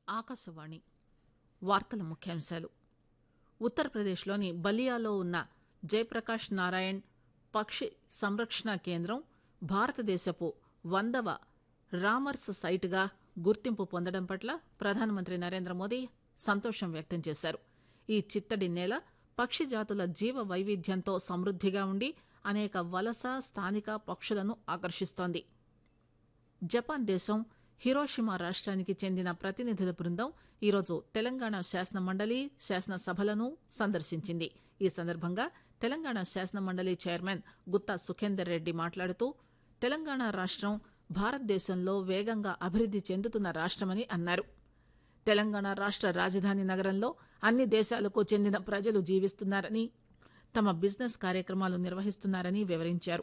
ఆకాశవాణి వార్తల ముఖ్యాంశాలు ఉత్తరప్రదేశ్లోని బలియాలో ఉన్న జయప్రకాష్ నారాయణ్ పక్షి సంరక్షణ కేంద్రం భారతదేశపు వందవ రామర్స్ సైట్గా గుర్తింపు పొందడం పట్ల ప్రధానమంత్రి నరేంద్ర మోదీ సంతోషం వ్యక్తం చేశారు ఈ చిత్తడి నేల పక్షి జాతుల జీవ వైవిధ్యంతో సమృద్దిగా ఉండి అనేక వలస స్థానిక పక్షులను ఆకర్షిస్తోంది జపాన్ దేశం హిరోషిమా రాష్ట్రానికి చెందిన ప్రతినిధుల బృందం ఈరోజు తెలంగాణ శాసన మండలి శాసనసభలను సందర్శించింది ఈ సందర్భంగా తెలంగాణ శాసన మండలి చైర్మన్ గుత్తా సుఖేందర్ రెడ్డి మాట్లాడుతూ తెలంగాణ రాష్ట్రం భారతదేశంలో వేగంగా అభివృద్ది చెందుతున్న రాష్ట్రమని అన్నారు తెలంగాణ రాష్ట్ర రాజధాని నగరంలో అన్ని దేశాలకు చెందిన ప్రజలు జీవిస్తున్నారని తమ బిజినెస్ కార్యక్రమాలు నిర్వహిస్తున్నారని వివరించారు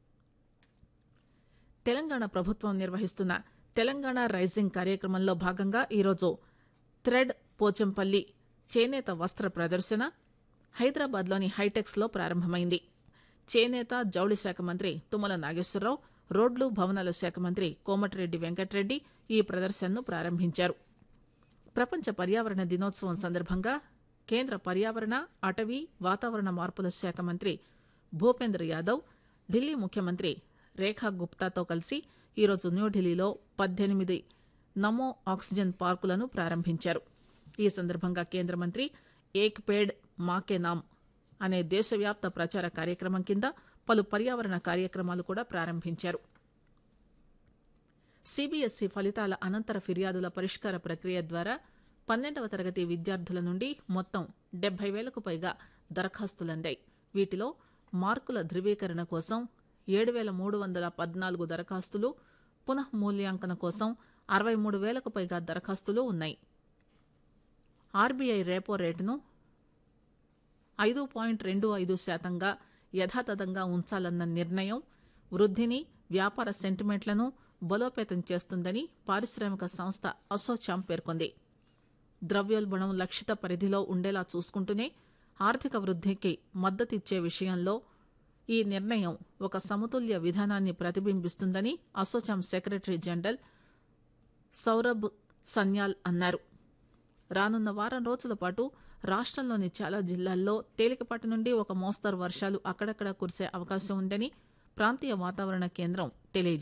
తెలంగాణ ప్రభుత్వం నిర్వహిస్తున్న తెలంగాణ రైజింగ్ కార్యక్రమంలో భాగంగా ఈరోజు థ్రెడ్ పోచంపల్లి చేనేత వస్త్ర ప్రదర్శన హైదరాబాద్లోని హైటెక్స్ లో ప్రారంభమైంది చేనేత జౌళి శాఖ మంత్రి తుమ్మల నాగేశ్వరరావు రోడ్లు భవనాల శాఖ మంత్రి కోమటిరెడ్డి వెంకటరెడ్డి ఈ ప్రదర్శనను ప్రారంభించారు ప్రపంచ పర్యావరణ దినోత్సవం సందర్భంగా కేంద్ర పర్యావరణ అటవీ వాతావరణ మార్పుల శాఖ మంత్రి భూపేంద్ర యాదవ్ ఢిల్లీ ముఖ్యమంత్రి రేఖా గుప్తాతో కలిసి ఈరోజు న్యూఢిల్లీలో పద్దెనిమిది నమో ఆక్సిజన్ పార్కులను ప్రారంభించారు ఈ సందర్భంగా కేంద్ర మంత్రి ఏక్ పేడ్ మాకే నామ్ అనే దేశవ్యాప్త ప్రచార కార్యక్రమం కింద పలు పర్యావరణ కార్యక్రమాలు కూడా ప్రారంభించారు సిబిఎస్ఈ ఫలితాల అనంతర ఫిర్యాదుల పరిష్కార ప్రక్రియ ద్వారా పన్నెండవ తరగతి విద్యార్థుల నుండి మొత్తం డెబ్బై వేలకు పైగా దరఖాస్తులందాయి వీటిలో మార్కుల ధృవీకరణ కోసం ఏడు వేల మూడు వందల పద్నాలుగు దరఖాస్తులు పునః మూల్యాంకన కోసం అరవై మూడు వేలకు పైగా దరఖాస్తులు ఉన్నాయి ఆర్బీఐ రేపో రేటును ఐదు పాయింట్ రెండు ఐదు శాతంగా యథాతథంగా ఉంచాలన్న నిర్ణయం వృద్ధిని వ్యాపార సెంటిమెంట్లను బలోపేతం చేస్తుందని పారిశ్రామిక సంస్థ అసోచాం పేర్కొంది ద్రవ్యోల్బణం లక్షిత పరిధిలో ఉండేలా చూసుకుంటూనే ఆర్థిక వృద్ధికి మద్దతిచ్చే విషయంలో ఈ నిర్ణయం ఒక సమతుల్య విధానాన్ని ప్రతిబింబిస్తుందని ASSOCHAM secretary general Saurabh Sanyal అన్నారు రానున్న వారం రోజుల పాటు రాష్టంలోని చాలా జిల్లాల్లో తేలికపాటి నుండి ఒక మోస్తరు వర్షాలు అక్కడక్కడ కురిసే అవకాశం ఉందని ప్రాంతీయ వాతావరణ కేంద్రం తెలియజేసింది